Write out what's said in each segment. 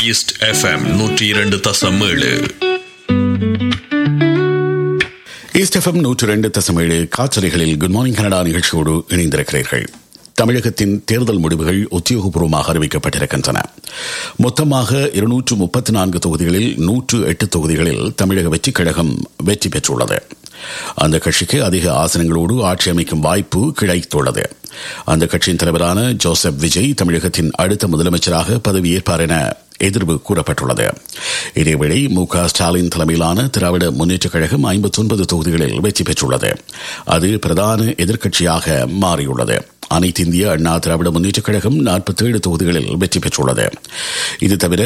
east FM நூற்றி இரண்டு தசம் ஏழு ஈஸ்ட் எஃப்எம் நூற்று ரெண்டு தசமேழு காற்றலைகளில் குட் மார்னிங் கனடா நிகழ்ச்சியோடு இணைந்திருக்கிறீர்கள் தமிழகத்தின் தேர்தல் முடிவுகள் உத்தியோகபூர்வமாக அறிவிக்கப்பட்டிருக்கின்றன மொத்தமாக இருநூற்று முப்பத்தி நான்கு தொகுதிகளில் நூற்று எட்டு தொகுதிகளில் தமிழக வெற்றிக் கழகம் வெற்றி பெற்றுள்ளது அந்த கட்சிக்கு அதிக ஆசனங்களோடு ஆட்சி அமைக்கும் வாய்ப்பு கிடைத்துள்ளது அந்த கட்சியின் தலைவரான ஜோசப் விஜய் தமிழகத்தின் அடுத்த முதலமைச்சராக பதவியேற்பார் என எதிர்வு கூறப்பட்டுள்ளது இதேவேளை மு க ஸ்டாலின் தலைமையிலான திராவிட முன்னேற்றக் கழகம் ஐம்பத்தி ஒன்பது தொகுதிகளில் வெற்றி பெற்றுள்ளது அது பிரதான எதிர்க்கட்சியாக மாறியுள்ளது அனைத்து இந்திய அண்ணா திராவிட முன்னேற்றக் கழகம் நாற்பத்தி ஏழு தொகுதிகளில் வெற்றி பெற்றுள்ளது இது தவிர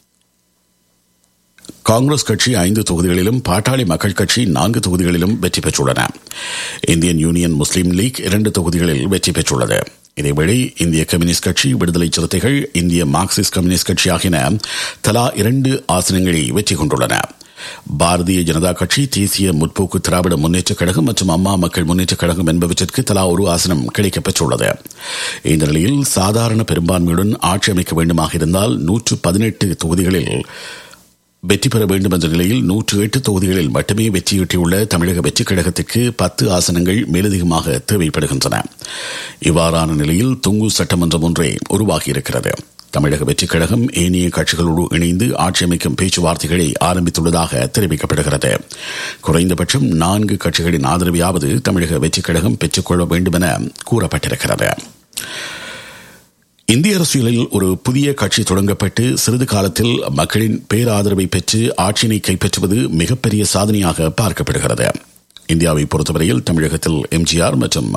காங்கிரஸ் கட்சி ஐந்து தொகுதிகளிலும் பாட்டாளி மக்கள் கட்சி நான்கு தொகுதிகளிலும் வெற்றி பெற்றுள்ளன இந்தியன் யூனியன் முஸ்லீம் லீக் இரண்டு தொகுதிகளில் வெற்றி பெற்றுள்ளது இதேவேளை இந்திய கம்யூனிஸ்ட் கட்சி விடுதலை சிறுத்தைகள் இந்திய மார்க்சிஸ்ட் கம்யூனிஸ்ட் கட்சி ஆகியன தலா இரண்டு ஆசனங்களை வெற்றி கொண்டுள்ளன பாரதிய ஜனதா கட்சி தேசிய முற்போக்கு திராவிட முன்னேற்றக் கழகம் மற்றும் அம்மா மக்கள் முன்னேற்றக் கழகம் என்பவற்றிற்கு தலா ஒரு ஆசனம் கிடைக்கப் பெற்றுள்ளது இந்த நிலையில் சாதாரண பெரும்பான்மையுடன் ஆட்சி அமைக்க வேண்டுமாக இருந்தால் நூற்று பதினெட்டு தொகுதிகளில் வெற்றி பெற வேண்டும் என்ற நிலையில் நூற்று எட்டு தொகுதிகளில் மட்டுமே வெற்றியீட்டியுள்ள தமிழக வெற்றிக் கழகத்திற்கு பத்து ஆசனங்கள் மேலதிகமாக தேவைப்படுகின்றன இவ்வாறான நிலையில் துங்கு சட்டமன்றம் ஒன்றே உருவாகியிருக்கிறது தமிழக வெற்றிக் கழகம் ஏனைய கட்சிகளோடு இணைந்து ஆட்சி அமைக்கும் பேச்சுவார்த்தைகளை ஆரம்பித்துள்ளதாக தெரிவிக்கப்படுகிறது குறைந்தபட்சம் நான்கு கட்சிகளின் ஆதரவையாவது தமிழக வெற்றிக் கழகம் பெற்றுக்கொள்ள வேண்டும் என கூறப்பட்டிருக்கிறது இந்திய அரசியலில் ஒரு புதிய கட்சி தொடங்கப்பட்டு சிறிது காலத்தில் மக்களின் பேராதரவை பெற்று ஆட்சியினை கைப்பற்றுவது மிகப்பெரிய சாதனையாக பார்க்கப்படுகிறது இந்தியாவை பொறுத்தவரையில் தமிழகத்தில் எம்ஜிஆர் மற்றும்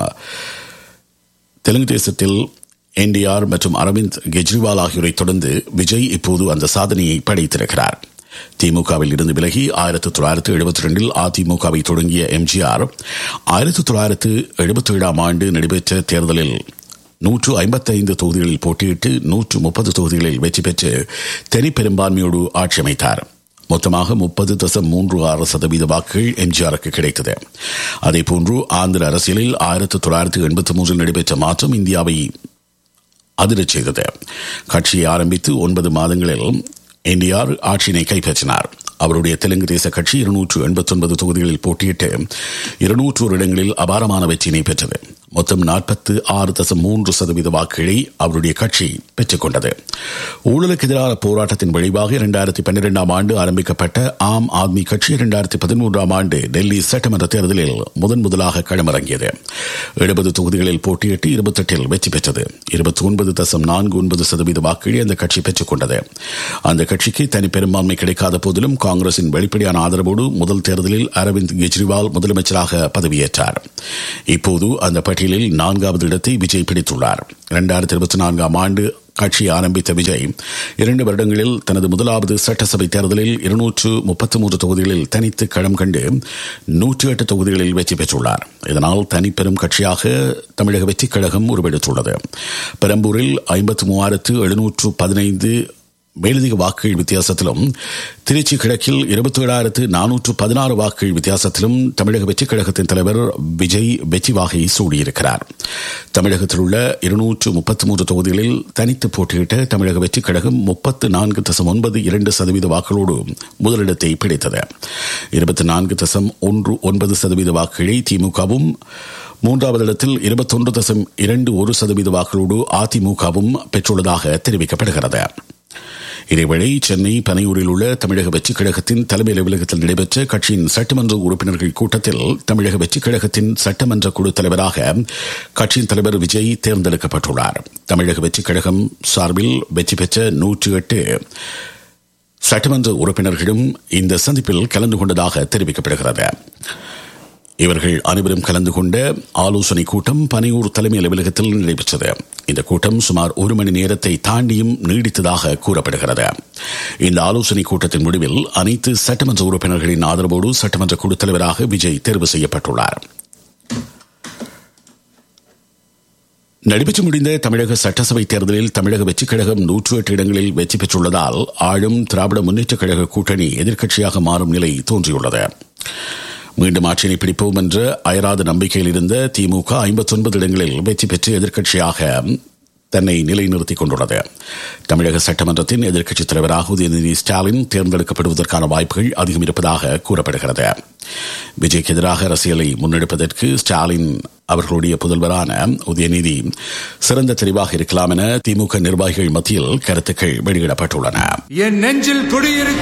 தெலுங்கு தேசத்தில் என்டிஆர் மற்றும் அரவிந்த் கெஜ்ரிவால் ஆகியோரை தொடர்ந்து விஜய் இப்போது அந்த சாதனையை படைத்திருக்கிறார் திமுகவில் இருந்து விலகி ஆயிரத்தி தொள்ளாயிரத்து எழுபத்தி ரெண்டில் அதிமுகவை தொடங்கிய எம்ஜிஆர் ஆயிரத்தி தொள்ளாயிரத்து எழுபத்தி ஏழாம் ஆண்டு நடைபெற்ற தேர்தலில் நூற்று ஐம்பத்தைந்து தொகுதிகளில் போட்டியிட்டு நூற்று முப்பது தொகுதிகளில் வெற்றி பெற்று தனி பெரும்பான்மையோடு ஆட்சி அமைத்தார் மொத்தமாக முப்பது தசம் மூன்று ஆறு சதவீத வாக்குகள் எம்ஜிஆருக்கு கிடைத்தது அதேபோன்று ஆந்திர அரசியலில் ஆயிரத்தி தொள்ளாயிரத்தி எண்பத்தி மூன்றில் நடைபெற்ற மாற்றம் இந்தியாவை அதிரச் செய்தது கட்சியை ஆரம்பித்து ஒன்பது மாதங்களில் என்டிஆர் ஆட்சியினை கைப்பற்றினார் அவருடைய தெலுங்கு தேச கட்சி இருநூற்று எண்பத்தி ஒன்பது தொகுதிகளில் போட்டியிட்டு இருநூற்று ஒரு இடங்களில் அபாரமான வெற்றியினை பெற்றது மொத்தம் நாற்பத்து ஆறு தசம் மூன்று சதவீத வாக்குகளை அவருடைய கட்சி பெற்றுக் கொண்டது ஊழலுக்கு எதிரான போராட்டத்தின் விளைவாக இரண்டாயிரத்தி பன்னிரெண்டாம் ஆண்டு ஆரம்பிக்கப்பட்ட ஆம் ஆத்மி கட்சி இரண்டாயிரத்தி பதிமூன்றாம் ஆண்டு டெல்லி சட்டமன்ற தேர்தலில் முதன் முதலாக களமிறங்கியது எழுபது தொகுதிகளில் போட்டியிட்டு இருபத்தெட்டில் வெற்றி பெற்றது இருபத்தி ஒன்பது தசம் நான்கு ஒன்பது சதவீத வாக்குகளை அந்த கட்சி பெற்றுக் கொண்டது அந்த கட்சிக்கு தனி பெரும்பான்மை கிடைக்காத போதிலும் காங்கிரசின் வெளிப்படையான ஆதரவோடு முதல் தேர்தலில் அரவிந்த் கெஜ்ரிவால் முதலமைச்சராக பதவியேற்றார் இப்போது அந்த பட்டியலில் நான்காவது இடத்தை விஜய் பிடித்துள்ளார் இரண்டாயிரத்தி இருபத்தி நான்காம் ஆண்டு கட்சி ஆரம்பித்த விஜய் இரண்டு வருடங்களில் தனது முதலாவது சட்டசபை தேர்தலில் இருநூற்று முப்பத்தி மூன்று தொகுதிகளில் தனித்து களம் கண்டு நூற்றி எட்டு தொகுதிகளில் வெற்றி பெற்றுள்ளார் இதனால் தனிப்பெரும் கட்சியாக தமிழக வெற்றிக் கழகம் உருவெடுத்துள்ளது பெரம்பூரில் ஐம்பத்தி மூவாயிரத்து எழுநூற்று பதினைந்து மேலதிக வாக்குகள் வித்தியாசத்திலும் திருச்சி கிழக்கில் இருபத்தி ஏழாயிரத்து நானூற்று பதினாறு வாக்குகள் வித்தியாசத்திலும் தமிழக வெற்றிக் கழகத்தின் தலைவர் விஜய் வெற்றி வாகை சூடியிருக்கிறார் தமிழகத்தில் உள்ள இருநூற்று முப்பத்தி மூன்று தொகுதிகளில் தனித்து போட்டியிட்ட தமிழக வெற்றிக் கழகம் முப்பத்து நான்கு தசம் ஒன்பது இரண்டு சதவீத வாக்குகளோடு முதலிடத்தை பிடித்தது இருபத்தி நான்கு தசம் ஒன்று ஒன்பது சதவீத வாக்குகளை திமுகவும் மூன்றாவது இடத்தில் இருபத்தொன்று தசம் இரண்டு ஒரு சதவீத வாக்குகளோடு அதிமுகவும் பெற்றுள்ளதாக தெரிவிக்கப்படுகிறது இதேவேளை சென்னை பனையூரில் உள்ள தமிழக வெற்றிக் கழகத்தின் தலைமை அலுவலகத்தில் நடைபெற்ற கட்சியின் சட்டமன்ற உறுப்பினர்கள் கூட்டத்தில் தமிழக வெற்றிக் கழகத்தின் சட்டமன்ற குழு தலைவராக கட்சியின் தலைவர் விஜய் தேர்ந்தெடுக்கப்பட்டுள்ளார் தமிழக வெற்றிக் கழகம் சார்பில் வெற்றி பெற்ற நூற்று எட்டு சட்டமன்ற உறுப்பினர்களும் இந்த சந்திப்பில் கலந்து கொண்டதாக தெரிவிக்கப்படுகிறது இவர்கள் அனைவரும் கலந்து கொண்ட ஆலோசனை கூட்டம் பனையூர் தலைமை அலுவலகத்தில் நடைபெற்றது இந்த கூட்டம் சுமார் ஒரு மணி நேரத்தை தாண்டியும் நீடித்ததாக கூறப்படுகிறது இந்த ஆலோசனை கூட்டத்தின் முடிவில் அனைத்து சட்டமன்ற உறுப்பினர்களின் ஆதரவோடு சட்டமன்ற குழு தலைவராக விஜய் தேர்வு செய்யப்பட்டுள்ளார் நடைபெற்று முடிந்த தமிழக சட்டசபை தேர்தலில் தமிழக வெற்றிக் கழகம் நூற்று எட்டு இடங்களில் வெற்றி பெற்றுள்ளதால் ஆளும் திராவிட முன்னேற்றக் கழக கூட்டணி எதிர்க்கட்சியாக மாறும் நிலை தோன்றியுள்ளது மீண்டும் ஆட்சியை பிடிப்போம் என்ற அயராத நம்பிக்கையில் இருந்த திமுக ஐம்பத்தி ஒன்பது இடங்களில் வெற்றி பெற்று எதிர்க்கட்சியாக தன்னை நிலைநிறுத்திக் கொண்டுள்ளது தமிழக சட்டமன்றத்தின் எதிர்க்கட்சித் தலைவராக உதயநிதி ஸ்டாலின் தேர்ந்தெடுக்கப்படுவதற்கான வாய்ப்புகள் அதிகம் இருப்பதாக கூறப்படுகிறது விஜய்க்கு எதிராக அரசியலை முன்னெடுப்பதற்கு ஸ்டாலின் அவர்களுடைய புதல்வரான உதயநிதி சிறந்த தெரிவாக இருக்கலாம் என திமுக நிர்வாகிகள் மத்தியில் கருத்துக்கள் வெளியிடப்பட்டுள்ளன என் நெஞ்சில் குடியிருக்கும்